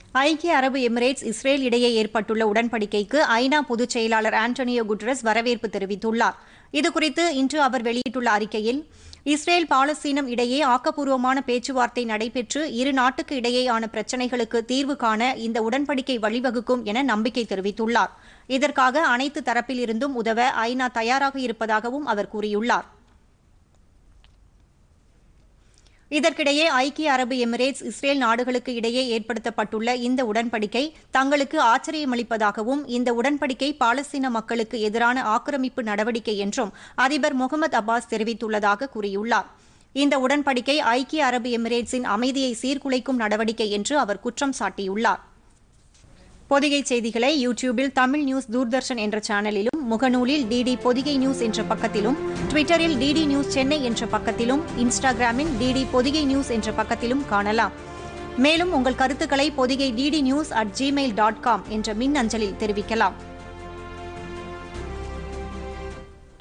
ஐக்கிய அரபு Emirates Israel இடையே ஏற்பட்டுள்ள உடன்படிக்கைக்கு ஐநா பொதுச் செயலாளர் ஆண்டனியோ குட்ரஸ் வரவேற்பு தெரிவித்துள்ளார் இதுகுறித்து இன்று அவர் வெளியிட்டுள்ள அறிக்கையில் இஸ்ரேல் பாலஸ்தீனம் இடையே ஆக்கப்பூர்வமான பேச்சுவார்த்தை நடைபெற்று இரு நாட்டுக்கு இடையேயான பிரச்சினைகளுக்கு தீர்வு காண இந்த உடன்படிக்கை வழிவகுக்கும் என நம்பிக்கை தெரிவித்துள்ளார் இதற்காக அனைத்து தரப்பிலிருந்தும் உதவ ஐநா தயாராக இருப்பதாகவும் அவர் கூறியுள்ளார் இதற்கிடையே ஐக்கிய அரபு எமிரேட்ஸ் இஸ்ரேல் நாடுகளுக்கு இடையே ஏற்படுத்தப்பட்டுள்ள இந்த உடன்படிக்கை தங்களுக்கு ஆச்சரியமளிப்பதாகவும் இந்த உடன்படிக்கை பாலஸ்தீன மக்களுக்கு எதிரான ஆக்கிரமிப்பு நடவடிக்கை என்றும் அதிபர் முகமது அப்பாஸ் தெரிவித்துள்ளதாக கூறியுள்ளார் இந்த உடன்படிக்கை ஐக்கிய அரபு எமிரேட்ஸின் அமைதியை சீர்குலைக்கும் நடவடிக்கை என்று அவர் குற்றம் சாட்டியுள்ளார் பொதிகை செய்திகளை யூடியூபில் தமிழ் நியூஸ் தூர்தர்ஷன் என்ற சேனலிலும் முகநூலில் டிடி பொதிகை நியூஸ் என்ற பக்கத்திலும் ட்விட்டரில் டிடி நியூஸ் சென்னை என்ற பக்கத்திலும் இன்ஸ்டாகிராமில் டிடி பொதிகை நியூஸ் என்ற பக்கத்திலும் காணலாம் மேலும் உங்கள் கருத்துக்களை Podhigai DD news at Gmail dot com என்ற மின் அஞ்சலில் தெரிவிக்கலாம்